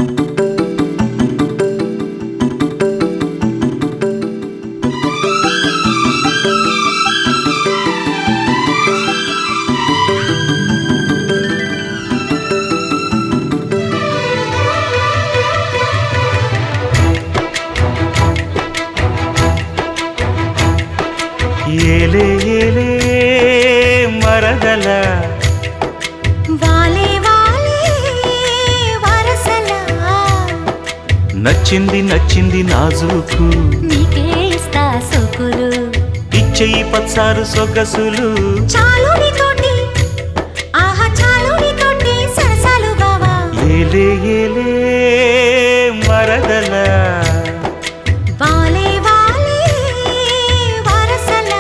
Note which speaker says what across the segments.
Speaker 1: ఏలే ఏలే మరదల
Speaker 2: వాలే వాలే వరసలా
Speaker 1: నచ్చింది నచ్చింది నాజూకు
Speaker 2: నీకే ఇస్తా సోకులు
Speaker 1: ఇచ్చేయి పచ్చారు సొగసులు
Speaker 2: చాలు నీతోటి ఆహా చాలు నీతోటి సరసాలు బావా
Speaker 1: ఏలే ఏలే మరదల
Speaker 2: వాలే వాలే వరసలా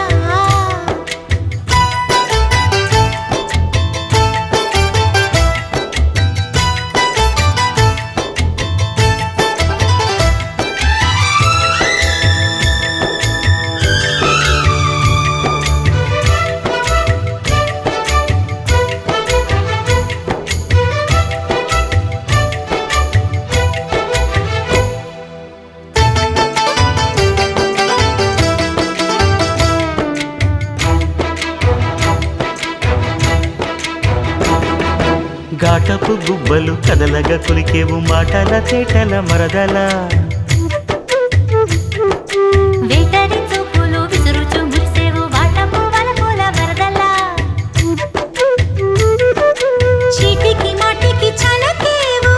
Speaker 1: ఘాటపు గుబ్బలు కదలగా కొలికేవు మాటల తేటల మరదల
Speaker 2: వేటడి చూపులు విసురుచు మురిసేవు వాటపు వలపుల వరదలా చీటికి మాటికి చలకేవు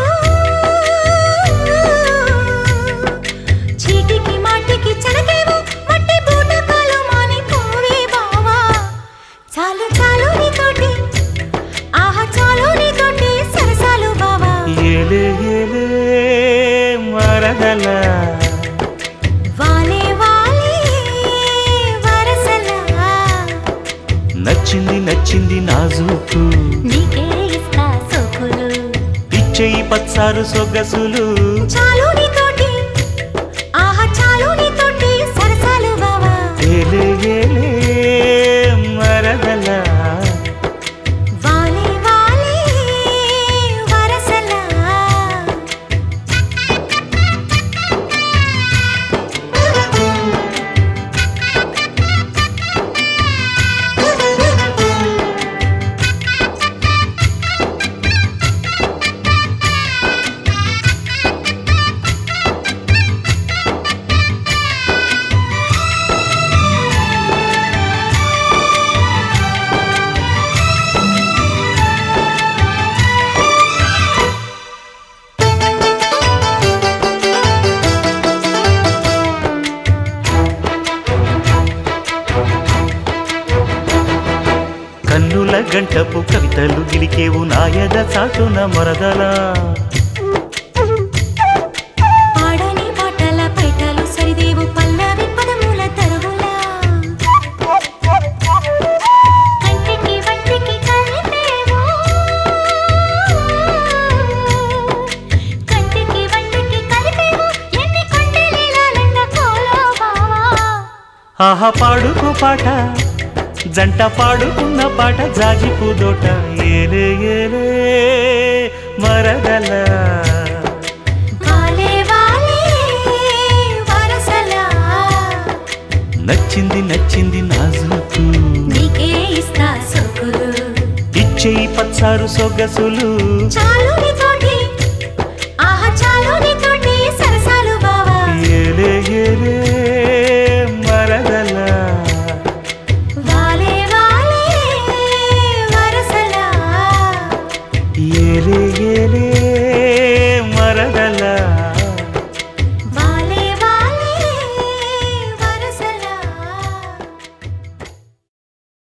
Speaker 2: చీటికి మాటికి చలకేవు మట్టి బూటకాలు మాని పోవే బావా చాలు చాలు నీతోటి ఆహా చాలు నీతోటి సరసాలు బావా
Speaker 1: ఏలే ఏలే మరదల
Speaker 2: వాలే వాలే వరసలా
Speaker 1: నచ్చింది నచ్చింది నాజూకు
Speaker 2: నీకే ఇస్తా సోకులు
Speaker 1: ఇచ్చేయి పచ్చారు సొగసులు
Speaker 2: చాలు నీతోటి ఆహా చాలు నీతోటి సరసాలు బావా
Speaker 1: ఏలే ఏలే మరదల
Speaker 2: వాలే వాలే వరసలా
Speaker 1: కన్నుల గంటపు కవితలు గిలికేవు నాయద చాటున మరదల
Speaker 2: పాడని పాటల పైటలు సరిదేవు పల్లవి పదముల తరువులా కంటికి వంటికి కలిపేవు కంటికి వంటికి కలిపేవు ఎన్ని కొండలీలాలంట కోలో బావా
Speaker 1: ఆహా పాడుకో పాట జంట పాడుకున్న పాట జాజి పూదోట ఏలే ఏలే మరదల
Speaker 2: వాలే వాలే వరసలా
Speaker 1: నచ్చింది నచ్చింది నాజుకు
Speaker 2: నీకే ఇస్తా సోకులు
Speaker 1: ఇచ్చేయి పచ్చారు సొగసులు
Speaker 2: చాలు నీతో